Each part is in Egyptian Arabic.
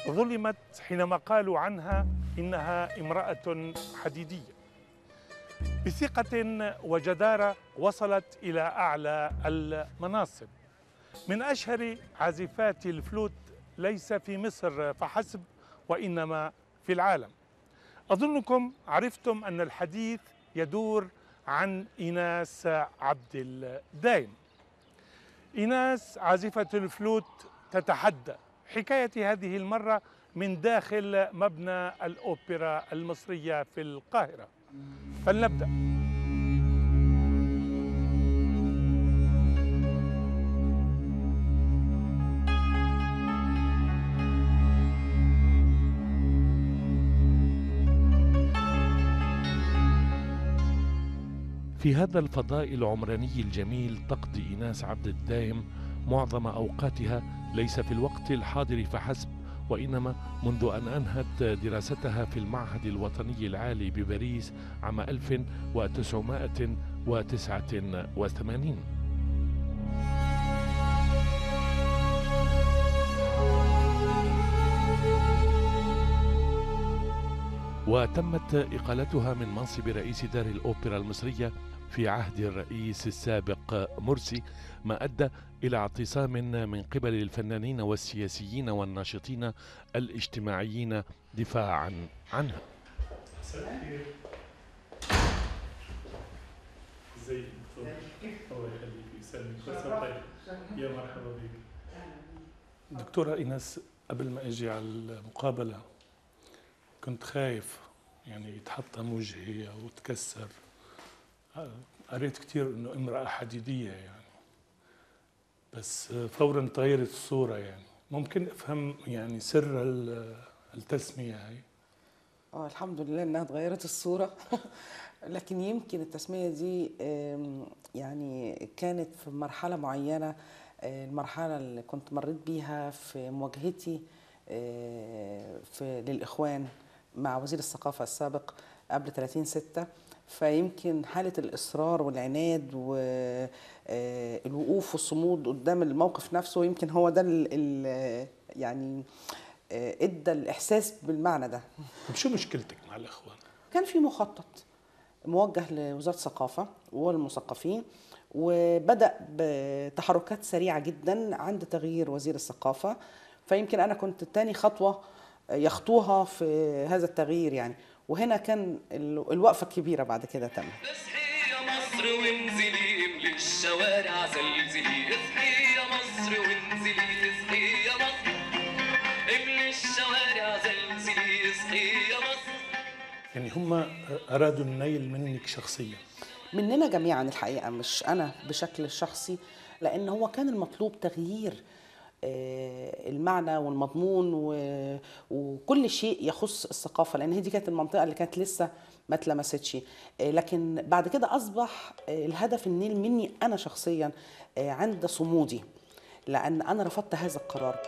ظلمت حينما قالوا عنها إنها امرأة حديدية بثقة وجدارة وصلت إلى أعلى المناصب من أشهر عازفات الفلوت ليس في مصر فحسب وإنما في العالم أظنكم عرفتم أن الحديث يدور عن إيناس عبد الدايم إيناس عازفة الفلوت تتحدى حكاية هذه المرة من داخل مبنى الأوبرا المصرية في القاهرة فلنبدأ في هذا الفضاء العمراني الجميل تقضي إيناس عبد الدائم معظم أوقاتها ليس في الوقت الحاضر فحسب وإنما منذ أن أنهت دراستها في المعهد الوطني العالي بباريس عام 1989 وتمت إقالتها من منصب رئيس دار الأوبرا المصرية في عهد الرئيس السابق مرسي ما ادى الى اعتصام من قبل الفنانين والسياسيين والناشطين الاجتماعيين دفاعا عنها. ازيك دكتور؟ الله يخليك يسلمك يا مرحبا بك. دكتورة ايناس قبل ما اجي على المقابلة كنت خايف يعني يتحطم وجهي او تكسر قريت كثير انه امراه حديديه يعني بس فورا تغيرت الصوره يعني ممكن افهم يعني سر التسميه هاي اه الحمد لله انها تغيرت الصوره لكن يمكن التسميه دي يعني كانت في مرحله معينه المرحله اللي كنت مريت بيها في مواجهتي في للاخوان مع وزير الثقافه السابق قبل 30 6 فيمكن حالة الإصرار والعناد والوقوف والصمود قدام الموقف نفسه يمكن هو ده ال يعني ادى الإحساس بالمعنى ده شو مشكلتك مع الإخوان؟ كان في مخطط موجه لوزارة الثقافة والمثقفين وبدأ بتحركات سريعة جدا عند تغيير وزير الثقافة فيمكن أنا كنت تاني خطوة يخطوها في هذا التغيير يعني وهنا كان الوقفه الكبيره بعد كده تم اصحي يا مصر وانزلي املي الشوارع زلزلي اصحي يا مصر وانزلي اصحي يا مصر املي الشوارع زلزلي اصحي يا مصر يعني هم ارادوا النيل منك شخصيا مننا جميعا الحقيقه مش انا بشكل شخصي لان هو كان المطلوب تغيير المعنى والمضمون وكل شيء يخص الثقافة لأن هي دي كانت المنطقة اللي كانت لسه ما اتلمستش لكن بعد كده أصبح الهدف النيل مني أنا شخصيا عند صمودي لأن أنا رفضت هذا القرار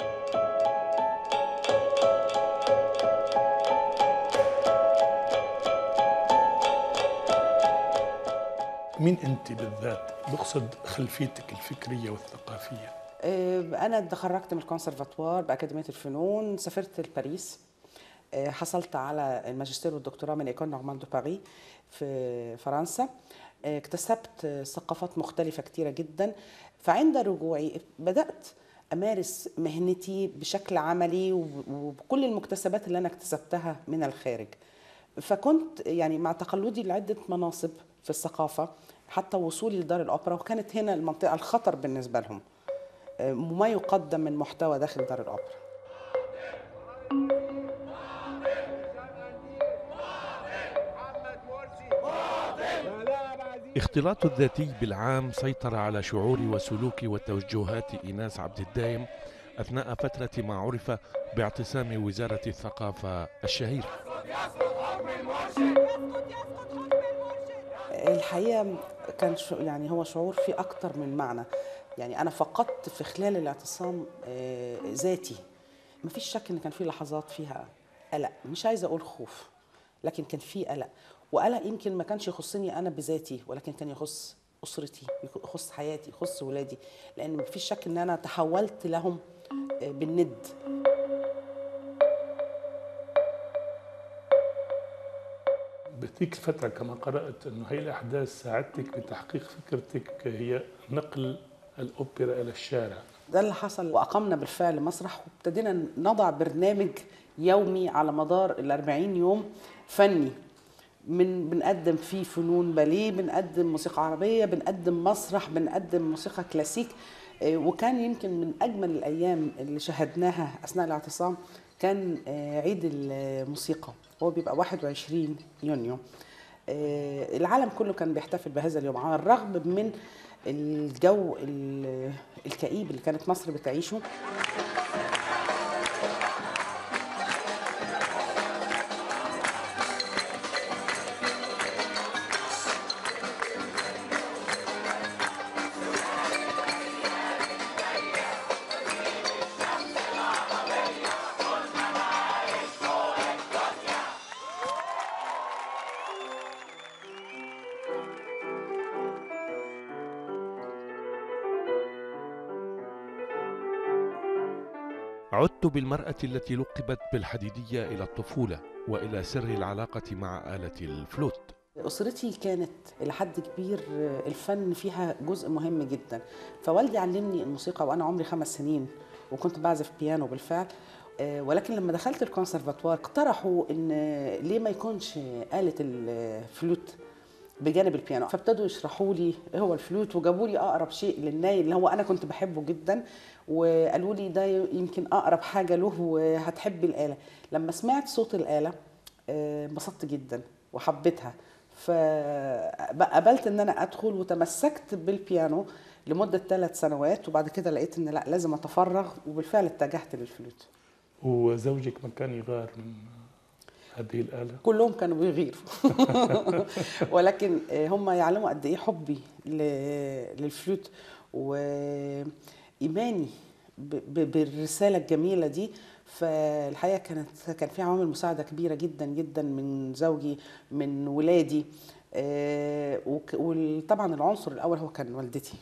مين أنت بالذات؟ بقصد خلفيتك الفكرية والثقافية انا تخرجت من الكونسرفاتوار باكاديميه الفنون سافرت لباريس حصلت على الماجستير والدكتوراه من ايكول نورمال دو باري في فرنسا اكتسبت ثقافات مختلفه كتيره جدا فعند رجوعي بدات امارس مهنتي بشكل عملي وبكل المكتسبات اللي انا اكتسبتها من الخارج فكنت يعني مع تقلدي لعده مناصب في الثقافه حتى وصولي لدار الاوبرا وكانت هنا المنطقه الخطر بالنسبه لهم ما يقدم من محتوى داخل دار الأوبرا اختلاط الذاتي بالعام سيطر على شعور وسلوك وتوجهات إيناس عبد الدايم أثناء فترة ما عرف باعتصام وزارة الثقافة الشهيرة الحقيقة كان يعني هو شعور فيه أكتر من معنى يعني انا فقدت في خلال الاعتصام ذاتي مفيش شك ان كان في لحظات فيها قلق مش عايزه اقول خوف لكن كان في قلق وقلق يمكن ما كانش يخصني انا بذاتي ولكن كان يخص اسرتي يخص حياتي يخص ولادي لان مفيش شك ان انا تحولت لهم بالند هذيك الفترة كما قرأت أنه هي الأحداث ساعدتك بتحقيق فكرتك هي نقل الأوبرا إلى الشارع ده اللي حصل وأقمنا بالفعل مسرح وابتدينا نضع برنامج يومي على مدار ال 40 يوم فني من بنقدم فيه فنون باليه بنقدم موسيقى عربيه بنقدم مسرح بنقدم موسيقى كلاسيك آه، وكان يمكن من اجمل الايام اللي شاهدناها اثناء الاعتصام كان آه، عيد الموسيقى هو بيبقى 21 يونيو آه، العالم كله كان بيحتفل بهذا اليوم على الرغم من الجو ال- الكئيب اللي كانت مصر بتعيشه عدت بالمرأة التي لقبت بالحديدية إلى الطفولة وإلى سر العلاقة مع آلة الفلوت أسرتي كانت إلى حد كبير الفن فيها جزء مهم جدا فوالدي علمني الموسيقى وأنا عمري خمس سنين وكنت بعزف بيانو بالفعل آه، ولكن لما دخلت الكونسرفاتوار اقترحوا ان ليه ما يكونش آلة الفلوت بجانب البيانو فابتدوا يشرحوا لي ايه هو الفلوت وجابوا لي اقرب شيء للناي اللي هو انا كنت بحبه جدا وقالوا لي ده يمكن اقرب حاجه له وهتحبي الاله لما سمعت صوت الاله آه، انبسطت جدا وحبيتها فقبلت ان انا ادخل وتمسكت بالبيانو لمده ثلاث سنوات وبعد كده لقيت ان لا لازم اتفرغ وبالفعل اتجهت للفلوت وزوجك ما كان يغار من هذه الآلة كلهم كانوا بيغيروا ولكن هم يعلموا قد ايه حبي ل- للفلوت وايماني ب- ب- بالرساله الجميله دي فالحقيقه كانت كان في عوامل مساعده كبيره جدا جدا من زوجي من ولادي آه، وك- وطبعا العنصر الاول هو كان والدتي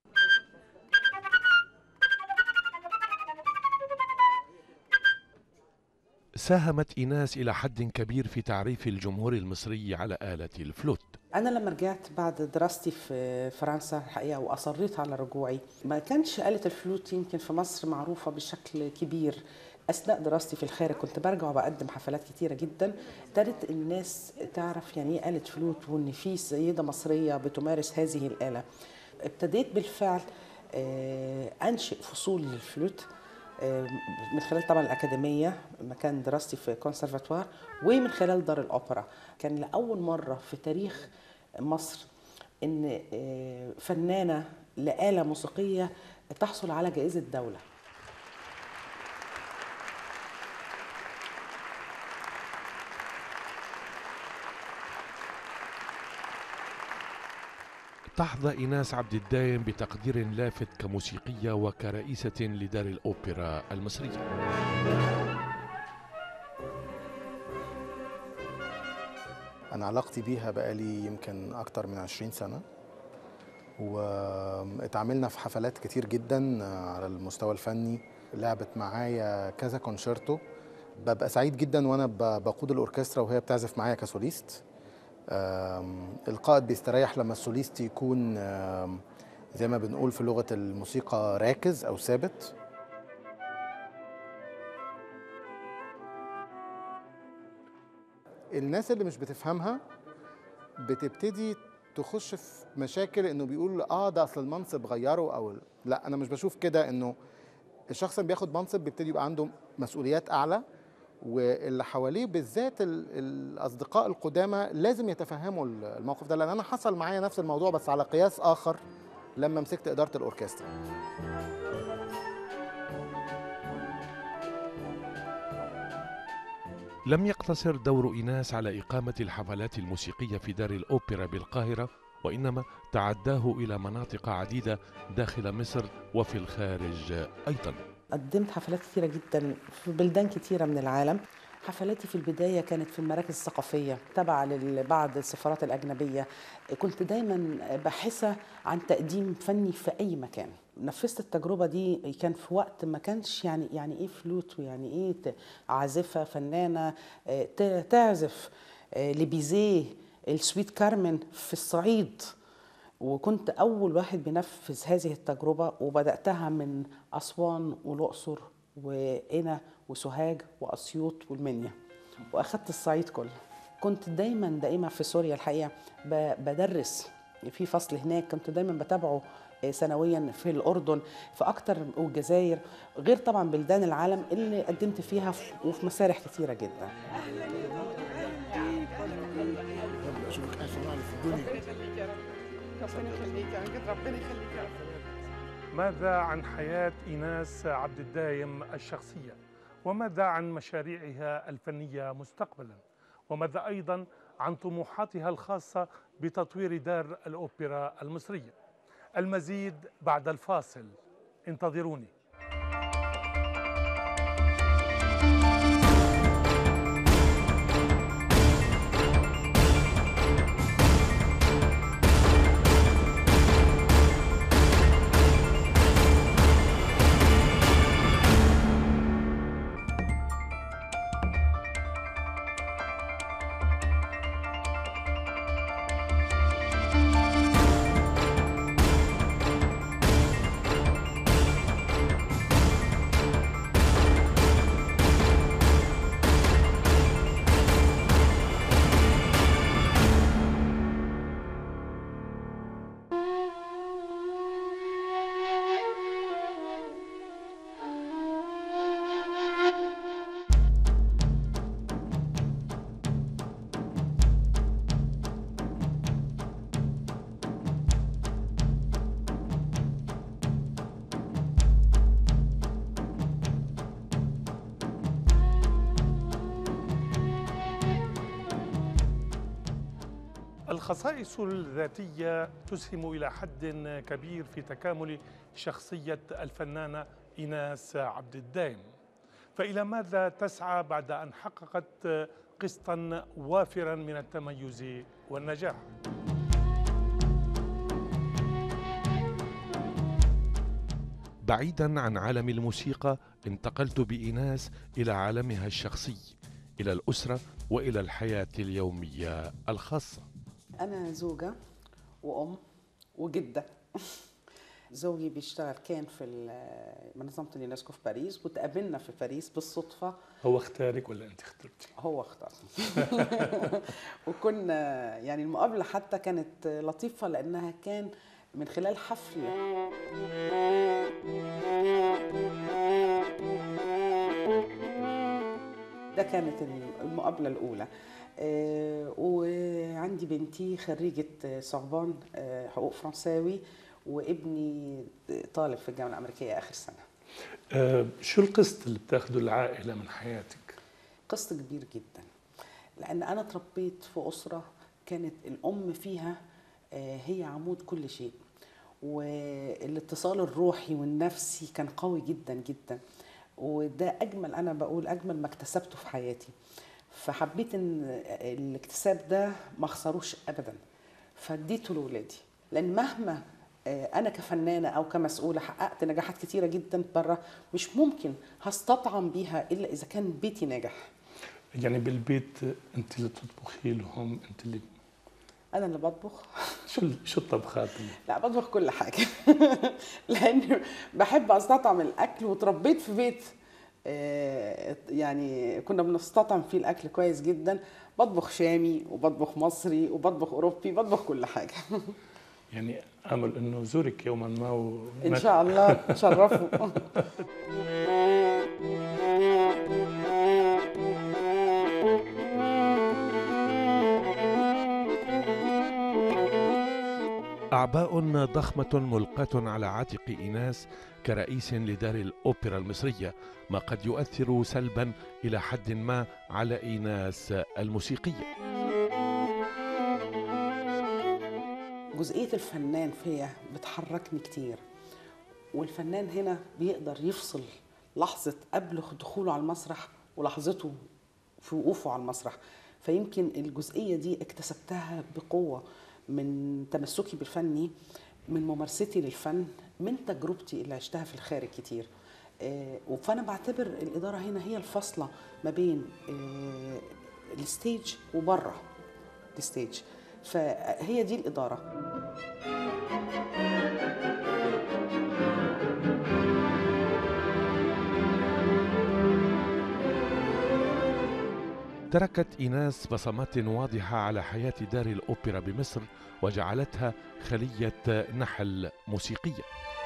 ساهمت إيناس إلى حد كبير في تعريف الجمهور المصري على آلة الفلوت أنا لما رجعت بعد دراستي في فرنسا الحقيقة وأصريت على رجوعي ما كانش آلة الفلوت يمكن في مصر معروفة بشكل كبير أثناء دراستي في الخارج كنت برجع وبقدم حفلات كتيرة جدا ابتدت الناس تعرف يعني إيه آلة فلوت وإن في سيدة مصرية بتمارس هذه الآلة ابتديت بالفعل آه، أنشئ فصول للفلوت آه، من خلال طبعا الأكاديمية مكان دراستي في كونسرفاتوار ومن خلال دار الأوبرا كان لأول مرة في تاريخ مصر إن آه، فنانة لآلة موسيقية تحصل على جائزة دولة تحظى إيناس عبد الدايم بتقدير لافت كموسيقية وكرئيسة لدار الأوبرا المصرية أنا علاقتي بيها بقالي يمكن أكتر من 20 سنة واتعاملنا في حفلات كتير جدا على المستوى الفني لعبت معايا كذا كونشيرتو ببقى سعيد جدا وأنا ب- بقود الأوركسترا وهي بتعزف معايا كسوليست أم، القائد بيستريح لما السوليست يكون أم، زي ما بنقول في لغة الموسيقى راكز أو ثابت الناس اللي مش بتفهمها بتبتدي تخش في مشاكل انه بيقول اه ده اصل المنصب غيره او لا انا مش بشوف كده انه الشخص اللي بياخد منصب بيبتدي يبقى عنده مسؤوليات اعلى واللي حواليه بالذات ال- الاصدقاء القدامى لازم يتفهموا الموقف ده لان انا حصل معايا نفس الموضوع بس على قياس اخر لما مسكت اداره الاوركسترا لم يقتصر دور إيناس على إقامة الحفلات الموسيقية في دار الأوبرا بالقاهرة وإنما تعداه إلى مناطق عديدة داخل مصر وفي الخارج أيضا قدمت حفلات كتيرة جدا في بلدان كتيرة من العالم حفلاتي في البداية كانت في المراكز الثقافية تابعة لبعض السفارات الأجنبية كنت دايما باحثة عن تقديم فني في أي مكان نفذت التجربة دي كان في وقت ما كانش يعني يعني إيه فلوت ويعني إيه ت- عازفة فنانة آه، ت- تعزف آه، لبيزيه السويت كارمن في الصعيد وكنت أول واحد بينفذ هذه التجربة وبدأتها من أسوان والأقصر وقنا وسوهاج وأسيوط والمنيا وأخدت الصعيد كله كنت دايما دائما في سوريا الحقيقة ب- بدرس في فصل هناك كنت دايما بتابعه آه، سنويا في الأردن في أكتر والجزائر غير طبعا بلدان العالم اللي قدمت فيها في- وفي مسارح كتيرة جدا اشوفك اخر واحد في الدنيا ربنا يخليك يا عماد ربنا يخليك يا رب ماذا عن حياة إيناس عبد الدايم الشخصية وماذا عن مشاريعها الفنية مستقبلا وماذا أيضا عن طموحاتها الخاصة بتطوير دار الأوبرا المصرية المزيد بعد الفاصل انتظروني الخصائص الذاتية تسهم إلى حد كبير في تكامل شخصية الفنانة إيناس عبد الدايم فإلى ماذا تسعى بعد أن حققت قسطا وافرا من التميز والنجاح بعيدا عن عالم الموسيقى انتقلت بإيناس إلى عالمها الشخصي إلى الأسرة وإلى الحياة اليومية الخاصة أنا زوجة وأم وجدة زوجي بيشتغل كان في ال- منظمة اليونسكو في باريس وتقابلنا في باريس بالصدفة هو اختارك ولا أنت اخترتي؟ هو اختار وكنا يعني المقابلة حتى كانت لطيفة لأنها كان من خلال حفل ده كانت المقابلة الأولى آه، وعندي بنتي خريجة صعبان آه، حقوق فرنساوي وابني طالب في الجامعة الأمريكية آخر سنة آه، شو القسط اللي بتاخده العائلة من حياتك؟ قسط كبير جدا لان انا اتربيت في اسره كانت الام فيها آه، هي عمود كل شيء والاتصال الروحي والنفسي كان قوي جدا جدا وده اجمل انا بقول اجمل ما اكتسبته في حياتي فحبيت ان الاكتساب ده ما اخسروش ابدا فاديته لاولادي لان مهما آه، انا كفنانه او كمسؤوله حققت نجاحات كتيره جدا بره مش ممكن هستطعم بيها الا اذا كان بيتي ناجح يعني بالبيت أنت اللي تطبخي لهم أنت اللي انا اللي بطبخ شو شو الطبخات اللي لا بطبخ كل حاجه لان بحب استطعم الاكل وتربيت في بيت آه، يعني كنا بنستطعم فيه الاكل كويس جدا بطبخ شامي وبطبخ مصري وبطبخ اوروبي بطبخ كل حاجه يعني امل انه زورك يوما ما و... ان شاء الله تشرفوا أعباء ضخمة ملقاة على عاتق إيناس كرئيس لدار الأوبرا المصرية ما قد يؤثر سلبا إلى حد ما على إيناس الموسيقية جزئيه الفنان فيا بتحركني كتير والفنان هنا بيقدر يفصل لحظه قبل دخوله على المسرح ولحظته في وقوفه على المسرح فيمكن الجزئيه دي اكتسبتها بقوه من تمسكي بالفني من ممارستي للفن من تجربتي اللي عشتها في الخارج كتير آه، فانا بعتبر الاداره هنا هي الفاصله ما بين آه، الستيج وبره الستيج فهي دي الاداره تركت إيناس بصمات واضحة على حياة دار الأوبرا بمصر وجعلتها خلية نحل موسيقية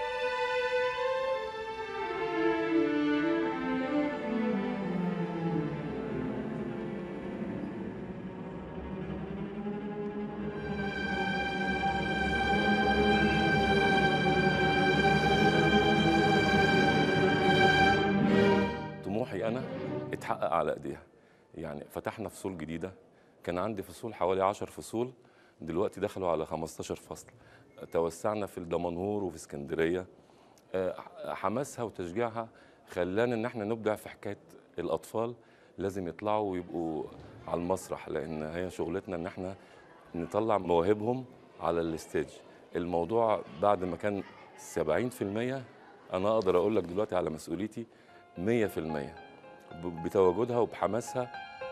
طموحي انا اتحقق على ايديها يعني فتحنا فصول جديده كان عندي فصول حوالي 10 فصول دلوقتي دخلوا على 15 فصل توسعنا في الدمنهور وفي اسكندريه آه، حماسها وتشجيعها خلانا ان احنا نبدع في حكايه الاطفال لازم يطلعوا ويبقوا على المسرح لان هي شغلتنا ان احنا نطلع مواهبهم على الستيج الموضوع بعد ما كان 70% انا اقدر اقول لك دلوقتي على مسؤوليتي 100% ب- بتواجدها وبحماسها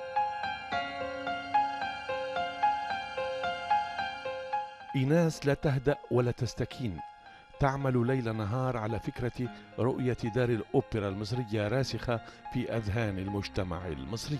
إيناس لا تهدأ ولا تستكين تعمل ليل نهار على فكرة رؤية دار الأوبرا المصرية راسخة في أذهان المجتمع المصري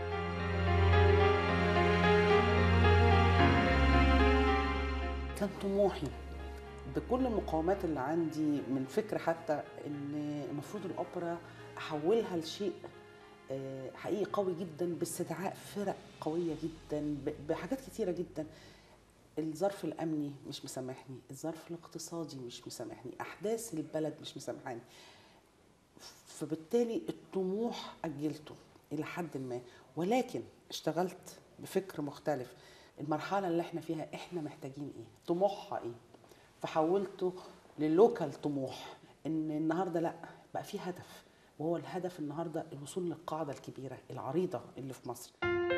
كان طموحي بكل المقاومات اللي عندي من فكر حتى ان المفروض الاوبرا احولها لشيء آه، حقيقي قوي جدا باستدعاء فرق قويه جدا ب- بحاجات كتيره جدا الظرف الامني مش مسامحني الظرف الاقتصادي مش مسامحني احداث البلد مش مسامحاني فبالتالي الطموح اجلته الى حد ما ولكن اشتغلت بفكر مختلف المرحله اللي احنا فيها احنا محتاجين ايه طموحها ايه فحولته للوكال طموح ان النهارده لا بقى في هدف وهو الهدف النهارده الوصول للقاعده الكبيره العريضه اللي في مصر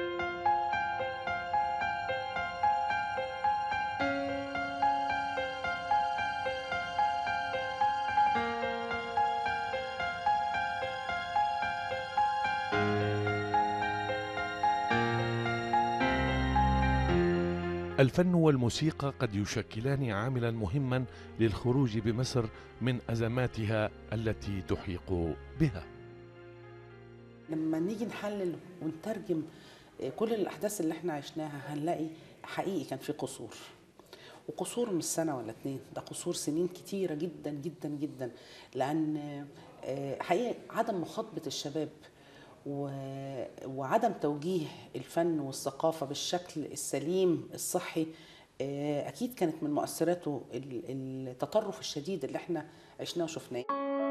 الفن والموسيقى قد يشكلان عاملا مهما للخروج بمصر من أزماتها التي تحيق بها لما نيجي نحلل ونترجم آه، كل الاحداث اللي احنا عشناها هنلاقي حقيقي كان في قصور وقصور مش سنه ولا اتنين ده قصور سنين كتيره جدا جدا جدا لان آه، حقيقي عدم مخاطبه الشباب و- وعدم توجيه الفن والثقافه بالشكل السليم الصحي آه، اكيد كانت من مؤثراته ال- التطرف الشديد اللي احنا عشناه وشفناه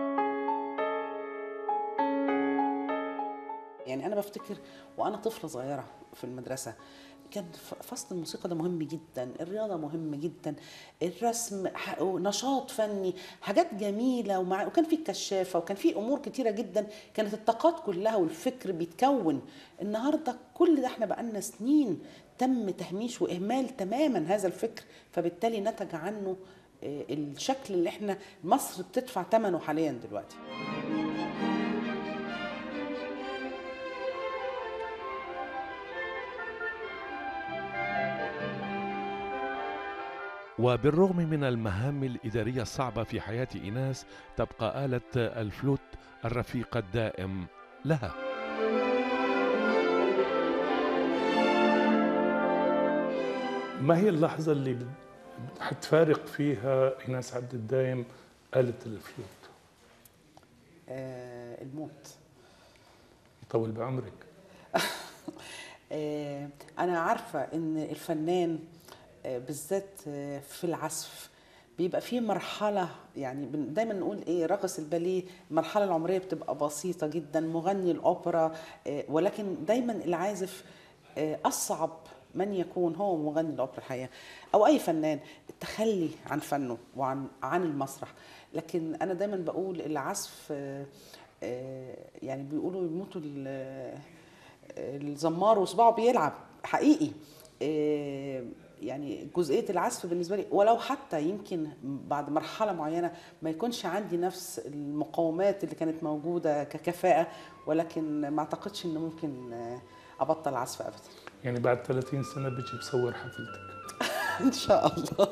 يعني انا بفتكر وانا طفله صغيره في المدرسه كان ف- فصل الموسيقى ده مهم جدا الرياضه مهم جدا الرسم ح- نشاط فني حاجات جميله ومع وكان في الكشافه وكان في امور كتيره جدا كانت الطاقات كلها والفكر بيتكون النهارده كل ده احنا بقالنا سنين تم تهميش واهمال تماما هذا الفكر فبالتالي نتج عنه آه، الشكل اللي احنا مصر بتدفع ثمنه حاليا دلوقتي وبالرغم من المهام الإدارية الصعبة في حياة إيناس تبقى آلة الفلوت الرفيق الدائم لها ما هي اللحظة اللي بت- حتفارق فيها إيناس عبد الدايم آلة الفلوت آه، الموت يطول بعمرك آه، انا عارفه ان الفنان آه، بالذات آه، في العزف بيبقى فيه مرحلة يعني بن- دايما نقول ايه راقص الباليه المرحلة العمرية بتبقى بسيطة جدا مغني الأوبرا آه، ولكن دايما العازف آه، أصعب من يكون هو مغني الأوبرا الحقيقة أو أي فنان التخلي عن فنه وعن عن المسرح لكن أنا دايما بقول العزف آه، آه، يعني بيقولوا يموتوا ال- الزمار وصباعه بيلعب حقيقي آه، يعني جزئيه العزف بالنسبه لي ولو حتى يمكن بعد مرحله معينه ما يكونش عندي نفس المقومات اللي كانت موجوده ككفاءه ولكن ما اعتقدش ان ممكن آه، ابطل عزف ابدا يعني بعد 30 سنه بيجي بصور حفلتك ان شاء الله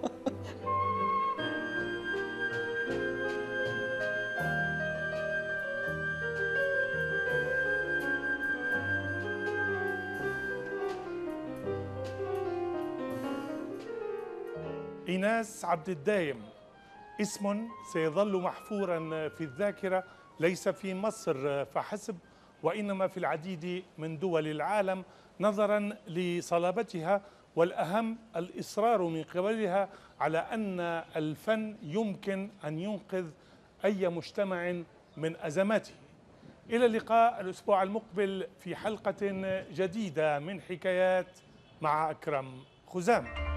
إيناس عبد الدايم اسم سيظل محفورا في الذاكرة ليس في مصر فحسب وإنما في العديد من دول العالم نظرا لصلابتها والأهم الإصرار من قبلها على أن الفن يمكن أن ينقذ أي مجتمع من أزماته إلى اللقاء الأسبوع المقبل في حلقة جديدة من حكايات مع أكرم خزام